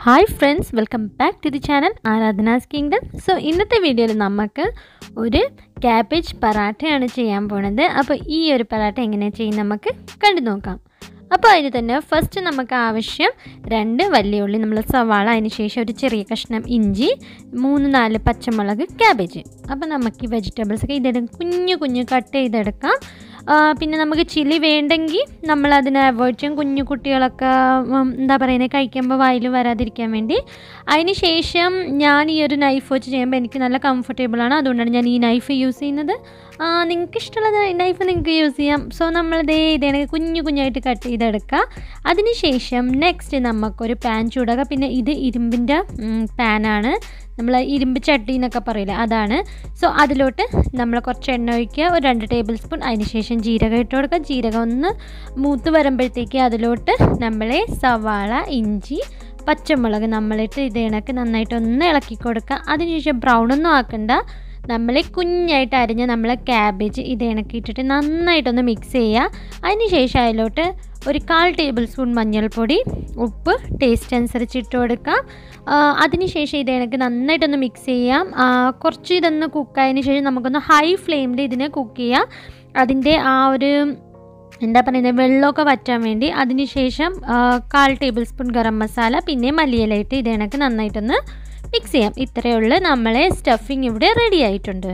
hi friends welcome back to the channel Aradhana's kingdom so ഇന്നത്തെ വീഡിയോയിൽ നമുക്ക് ഒരു ക്യാബേജ് പറാട്ടയാണ് ചെയ്യാൻ പോണത് അപ്പോൾ ഈ ഒരു പറാട്ട എങ്ങനെ ചെയ്യും നമുക്ക് കണ്ടു നോക്കാം അപ്പോൾ അതിന് തന്നെ ഫസ്റ്റ് നമുക്ക് ആവശ്യം രണ്ട് വലിയ ഉള്ളി നമ്മൾ സവാള അതിന് ശേഷം ഒരു ചെറിയ കഷ്ണം ഇഞ്ചി മൂന്ന് നാല് പച്ചമുളക് ക്യാബേജ് അപ്പോൾ നമുക്ക് ഈ വെജിറ്റബിൾസ് ഒക്കെ ഇതെടുക്കും കുഞ്ഞു കുഞ്ഞു കട്ട് ചെയ്തെടുക്കാം ആ, പിന്നെ നമുക്ക് ചില്ലി വേണ്ടെങ്കിൽ നമ്മൾ അതിനെ അവോയ്ഡ് ചെയ്യും കുഞ്ഞു കുട്ടികളൊക്കെ ഉം, എന്താ പറയുന്നത് കഴിക്കുമ്പോൾ വായിൽ വരാതിരിക്കാൻ വേണ്ടി അതിന് ശേഷം ഞാൻ ഈ ഒരു നൈഫ് വെച്ച് ചെയ്യുമ്പോൾ എനിക്ക് നല്ല കംഫർട്ടബിളാണ് അതുകൊണ്ടാണ് ഞാൻ ഈ നൈഫ് യൂസ് ചെയ്യുന്നത് നിങ്ങൾക്ക് ഇഷ്ടമുള്ള നൈഫ് നിങ്ങൾക്ക് യൂസ് ചെയ്യാം സോ നമ്മൾ ദേ ഇതേ കുഞ്ഞു കുഞ്ഞായിട്ട് കട്ട് ചെയ്തെടുക്കുക അതിന് ശേഷം നെക്സ്റ്റ് നമുക്കൊരു പാൻ ചൂടാക്കുക പിന്നെ ഇത് ഇരുമ്പിൻ്റെ പാനാണ് നമ്മൾ ഇരുമ്പ് ചട്ടി എന്നൊക്കെ പറയില്ല അതാണ് സോ അതിലോട്ട് നമ്മൾ കുറച്ച് എണ്ണ ഒഴിക്കുക ഒരു രണ്ട് ടേബിൾ സ്പൂൺ അതിന് ശേഷം ജീരകം ഇട്ട് കൊടുക്കുക ജീരകം ഒന്ന് മൂത്ത് വരുമ്പോഴത്തേക്ക് അതിലോട്ട് നമ്മളെ സവാള ഇഞ്ചി പച്ചമുളക് നമ്മളിട്ട് ഇത് ഇണക്ക് നന്നായിട്ട് ഒന്ന് ഇളക്കി കൊടുക്കുക അതിനുശേഷം ബ്രൗൺ ഒന്നും ആക്കണ്ട നമ്മൾ കുഞ്ഞായിട്ട് അരിഞ്ഞ നമ്മൾ ക്യാബേജ് ഇത് ഇണക്കിയിട്ടിട്ട് നന്നായിട്ടൊന്ന് മിക്സ് ചെയ്യുക അതിന് ശേഷം അതിലോട്ട് ഒരു കാൽ ടേബിൾ സ്പൂൺ മഞ്ഞൾപ്പൊടി ഉപ്പ് ടേസ്റ്റ് അനുസരിച്ച് ഇട്ട് കൊടുക്കാം ആ, അതിനുശേഷം ഇത് എനിക്ക് നന്നായിട്ടൊന്ന് മിക്സ് ചെയ്യാം ആ, കുറച്ച് ഇതൊന്ന് കുക്കായതിന് ശേഷം നമുക്കൊന്ന് ഹൈ ഫ്ലെയിമിൽ ഇതിനെ കുക്ക് ചെയ്യാം അതിൻ്റെ ആ ഒരു എന്താ പറയുന്നത് വെള്ളമൊക്കെ വറ്റാൻ വേണ്ടി അതിനുശേഷം ആ, കാൽ ടേബിൾ സ്പൂൺ ഗരം മസാല പിന്നെ മല്ലിയിലയിട്ട് ഇത് കണക്ക് നന്നായിട്ടൊന്ന് മിക്സ് ചെയ്യാം ഇത്രയേ ഉള്ളൂ നമ്മളെ സ്റ്റഫിങ് ഇവിടെ റെഡി ആയിട്ടുണ്ട്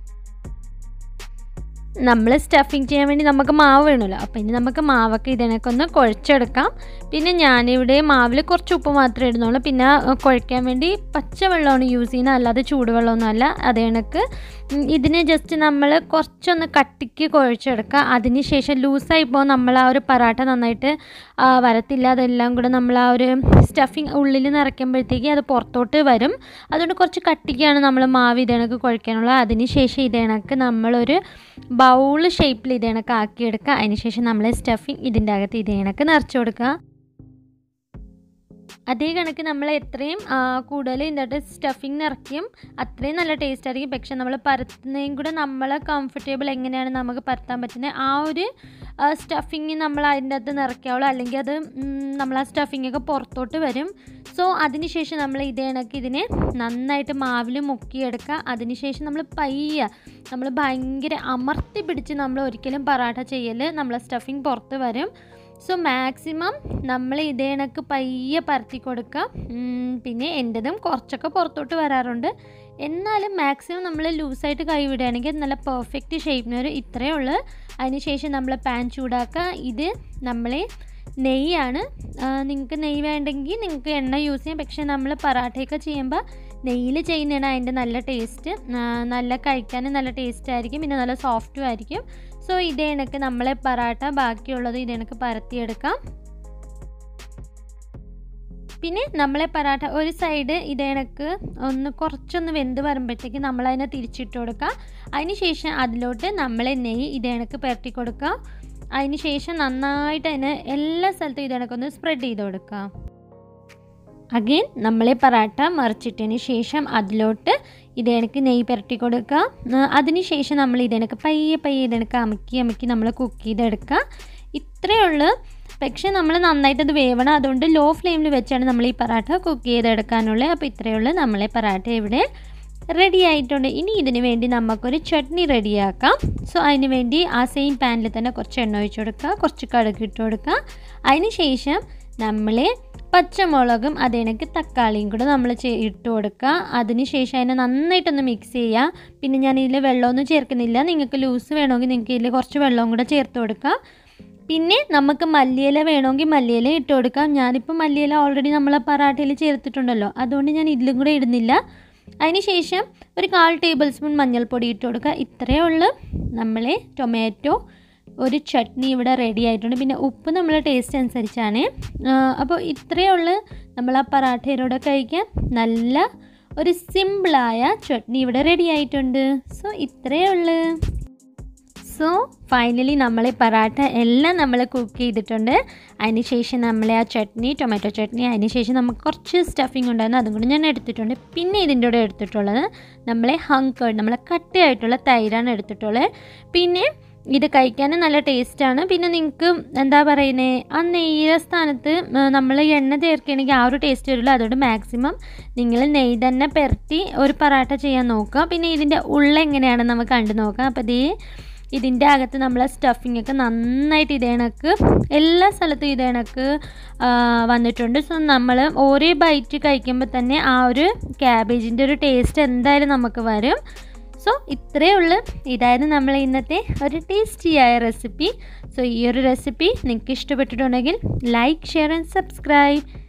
നമ്മൾ സ്റ്റഫിങ് ചെയ്യാൻ വേണ്ടി നമുക്ക് മാവ് വേണമല്ലോ അപ്പോൾ ഇനി നമുക്ക് മാവൊക്കെ ഇതിനൊക്കെ ഒന്ന് കുഴച്ചെടുക്കാം പിന്നെ ഞാനിവിടെ മാവിൽ കുറച്ച് ഉപ്പ് മാത്രമേ ഇടുന്നുള്ളൂ പിന്നെ അഹ്, കുഴയ്ക്കാൻ വേണ്ടി പച്ചവെള്ളമാണ് യൂസ് ചെയ്യുന്നത് അല്ലാതെ ചൂടുവെള്ളമൊന്നും അല്ല അത് കണക്ക് ഉം, ഇതിനെ ജസ്റ്റ് നമ്മൾ കുറച്ചൊന്ന് കട്ടിക്ക് കുഴച്ചെടുക്കുക അതിന് ശേഷം ലൂസായി പോകുമ്പോൾ നമ്മൾ ആ ഒരു പറാട്ട നന്നായിട്ട് ആ, വരത്തില്ല അതെല്ലാം കൂടെ നമ്മൾ ആ ഒരു സ്റ്റഫിങ് ഉള്ളിൽ നിറയ്ക്കുമ്പോഴത്തേക്ക് അത് പുറത്തോട്ട് വരും അതുകൊണ്ട് കുറച്ച് കട്ടിക്കാണ് നമ്മൾ മാവ് ഇതേണക്ക് കുഴക്കാനുള്ളത് അതിന് ശേഷം ഇതേണക്ക് നമ്മളൊരു ബൗൾ ഷേപ്പിൽ ഇതേണക്ക് ആക്കിയെടുക്കുക അതിന് ശേഷം നമ്മൾ സ്റ്റഫിങ് ഇതിൻ്റെ അകത്ത് ഇതേണക്ക് നിറച്ച് കൊടുക്കുക അതേ കണക്ക് നമ്മൾ എത്രയും ആ, കൂടുതൽ ഇതിൻ്റെ സ്റ്റഫിങ് നിറയ്ക്കും അത്രയും നല്ല ടേസ്റ്റ് ആയിരിക്കും പക്ഷെ നമ്മൾ പരത്തുന്നതും കൂടെ നമ്മൾ കംഫർട്ടബിൾ എങ്ങനെയാണ് നമുക്ക് പരത്താൻ പറ്റുന്നത് ആ ഒരു സ്റ്റഫിങ് നമ്മൾ അതിൻ്റെ അകത്ത് നിറയ്ക്കാവുള്ളൂ അല്ലെങ്കിൽ അത് ഉം, നമ്മൾ ആ സ്റ്റഫിങ് ഒക്കെ പുറത്തോട്ട് വരും സോ അതിനുശേഷം നമ്മൾ ഇതേ കണക്ക് ഇതിനെ നന്നായിട്ട് മാവിൽ മുക്കിയെടുക്കുക അതിനുശേഷം നമ്മൾ പയ്യ നമ്മൾ ഭയങ്കര അമർത്തി പിടിച്ച് നമ്മൾ ഒരിക്കലും പറാട്ട ചെയ്യൽ നമ്മളെ സ്റ്റഫിങ് പുറത്ത് വരും സോ മാക്സിമം നമ്മൾ ഇതേ കണക്ക് പയ്യെ പരത്തി കൊടുക്കുക ഉം, പിന്നെ എൻ്റെതും കുറച്ചൊക്കെ പുറത്തോട്ട് വരാറുണ്ട് എന്നാലും മാക്സിമം നമ്മൾ ലൂസായിട്ട് കൈ വിടുകയാണെങ്കിൽ നല്ല പെർഫെക്റ്റ് ഷേപ്പിന് ഒരു ഇത്രയേ ഉള്ളൂ അതിനുശേഷം നമ്മൾ പാൻ ചൂടാക്കുക ഇത് നമ്മളെ നെയ്യാണ് നിങ്ങൾക്ക് നെയ്യ് വേണ്ടെങ്കിൽ നിങ്ങൾക്ക് എണ്ണ യൂസ് ചെയ്യാം പക്ഷേ നമ്മൾ പറാട്ടയൊക്കെ ചെയ്യുമ്പോൾ നെയ്യിൽ ചെയ്യുന്നതാണ് അതിൻ്റെ നല്ല ടേസ്റ്റ് നല്ല കഴിക്കാൻ നല്ല ടേസ്റ്റ് ആയിരിക്കും പിന്നെ നല്ല സോഫ്റ്റും ആയിരിക്കും സോ ഇതേ കണക്ക് നമ്മളെ പറാട്ട ബാക്കിയുള്ളത് ഇതേ കണക്ക് പരത്തിയെടുക്കാം പിന്നെ നമ്മളെ പറാട്ട ഒരു സൈഡ് ഇതേ കണക്ക് ഒന്ന് കുറച്ചൊന്ന് വെന്ത് വരുമ്പോഴത്തേക്ക് നമ്മളതിനെ തിരിച്ചിട്ട് കൊടുക്കുക അതിന് ശേഷം അതിലോട്ട് നമ്മളെ നെയ്യ് ഇതേ കണക്ക് പുരട്ടി കൊടുക്കുക അതിന് ശേഷം നന്നായിട്ട് അതിന് എല്ലാ സ്ഥലത്തും ഇതേ കണക്കൊന്ന് സ്പ്രെഡ് ചെയ്ത് കൊടുക്കുക അഗെയിൻ നമ്മളെ പറാട്ട മറിച്ചിട്ടതിന് ശേഷം അതിലോട്ട് ഇതേണക്ക് നെയ്യ് പുരട്ടി കൊടുക്കുക ആ, അതിന് ശേഷം നമ്മൾ ഇതേണക്ക് പയ്യെ പയ്യെ ഇതേണക്ക് അമുക്കി അമുക്കി നമ്മൾ കുക്ക് ചെയ്തെടുക്കുക ഇത്രയേ ഉള്ളൂ പക്ഷേ നമ്മൾ നന്നായിട്ട് അത് വേവണം അതുകൊണ്ട് ലോ ഫ്ലെയിമിൽ വെച്ചാണ് നമ്മൾ ഈ പറാട്ട കുക്ക് ചെയ്തെടുക്കാനുള്ളത് അപ്പോൾ ഇത്രയേ ഉള്ളൂ നമ്മളെ പറാട്ട ഇവിടെ റെഡി ആയിട്ടുണ്ട് ഇനി ഇതിന് വേണ്ടി നമുക്കൊരു ചട്നി റെഡിയാക്കാം സോ അതിന് വേണ്ടി ആ സെയിം പാനിൽ തന്നെ കുറച്ച് എണ്ണ ഒഴിച്ച് കൊടുക്കുക കുറച്ച് കടുക് ഇട്ട് കൊടുക്കുക അതിന് ശേഷം നമ്മൾ പച്ചമുളകും അതേണക്ക് തക്കാളിയും കൂടെ നമ്മൾ ഇട്ട് കൊടുക്കുക അതിന് ശേഷം അതിനെ നന്നായിട്ടൊന്ന് മിക്സ് ചെയ്യുക പിന്നെ ഞാൻ ഇതിൽ വെള്ളമൊന്നും ചേർക്കുന്നില്ല നിങ്ങൾക്ക് ലൂസ് വേണമെങ്കിൽ നിങ്ങൾക്ക് ഇതിൽ കുറച്ച് വെള്ളവും കൂടെ ചേർത്ത് കൊടുക്കുക പിന്നെ നമുക്ക് മല്ലിയില വേണമെങ്കിൽ മല്ലിയില ഇട്ട് കൊടുക്കാം ഞാനിപ്പോൾ മല്ലിയില ഓൾറെഡി നമ്മൾ പറാട്ടയിൽ ചേർത്തിട്ടുണ്ടല്ലോ അതുകൊണ്ട് ഞാൻ ഇതിലും കൂടെ ഇടുന്നില്ല അതിന് ശേഷം ഒരു കാൽ ടേബിൾ സ്പൂൺ മഞ്ഞൾപ്പൊടി ഇട്ട് കൊടുക്കുക ഇത്രയേ ഉള്ളൂ നമ്മളെ ടൊമാറ്റോ ഒരു ചട്നി ഇവിടെ റെഡി ആയിട്ടുണ്ട് പിന്നെ ഉപ്പ് നമ്മൾ ടേസ്റ്റ് അനുസരിച്ചാണ് അപ്പോൾ ഇത്രയേ ഉള്ളൂ നമ്മൾ ആ പറാട്ടയിലൂടെ കഴിക്കാൻ നല്ല ഒരു സിമ്പിളായ ചട്നി ഇവിടെ റെഡി ആയിട്ടുണ്ട് സോ ഇത്രയേ ഉള്ളൂ സോ ഫൈനലി നമ്മൾ പറാട്ട എല്ലാം നമ്മൾ കുക്ക് ചെയ്തിട്ടുണ്ട് അതിന് ശേഷം നമ്മളെ ആ ചട്നി ടൊമാറ്റോ ചട്നി അതിന് ശേഷം നമുക്ക് കുറച്ച് സ്റ്റഫിങ് ഉണ്ടായിരുന്നു അതും കൂടി ഞാൻ എടുത്തിട്ടുണ്ട് പിന്നെ ഇതിൻ്റെ കൂടെ എടുത്തിട്ടുള്ളത് നമ്മളെ ഹങ്കേർഡ് നമ്മളെ കട്ടയായിട്ടുള്ള തൈരാണ് എടുത്തിട്ടുള്ളത് പിന്നെ ഇത് കഴിക്കാനും നല്ല ടേസ്റ്റാണ് പിന്നെ നിങ്ങൾക്ക് എന്താ പറയുന്നത് ആ നെയ്യുടെ സ്ഥാനത്ത് നമ്മൾ എണ്ണ ചേർക്കുകയാണെങ്കിൽ ആ ഒരു ടേസ്റ്റ് വരില്ല അതുകൊണ്ട് മാക്സിമം നിങ്ങൾ നെയ്യ് തന്നെ പെരട്ടി ഒരു പറാട്ട ചെയ്യാൻ നോക്കുക പിന്നെ ഇതിൻ്റെ ഉള്ള എങ്ങനെയാണെന്ന് നമുക്ക് കണ്ടു നോക്കാം അപ്പോൾ ഇതേ ഇതിൻ്റെ അകത്ത് നമ്മൾ സ്റ്റഫിംഗ് ഒക്കെ നന്നായിട്ട് ഇതേ കണക്ക് എല്ലാ സ്ഥലത്തും ഇതേ കണക്ക് വന്നിട്ടുണ്ട് സോ നമ്മൾ ഓരോ ബൈറ്റ് കഴിക്കുമ്പോൾ തന്നെ ആ ഒരു ക്യാബേജിൻ്റെ ഒരു ടേസ്റ്റ് എന്തായാലും നമുക്ക് വരും സോ ഇത്രയേ ഉള്ളൂ ഇതായിരുന്നു നമ്മൾ ഇന്നത്തെ ഒരു ടേസ്റ്റിയായ റെസിപ്പി സോ ഈ ഒരു റെസിപ്പി നിങ്ങൾക്ക് ഇഷ്ടപ്പെട്ടിട്ടുണ്ടെങ്കിൽ ലൈക്ക് ഷെയർ ആൻഡ് സബ്സ്ക്രൈബ്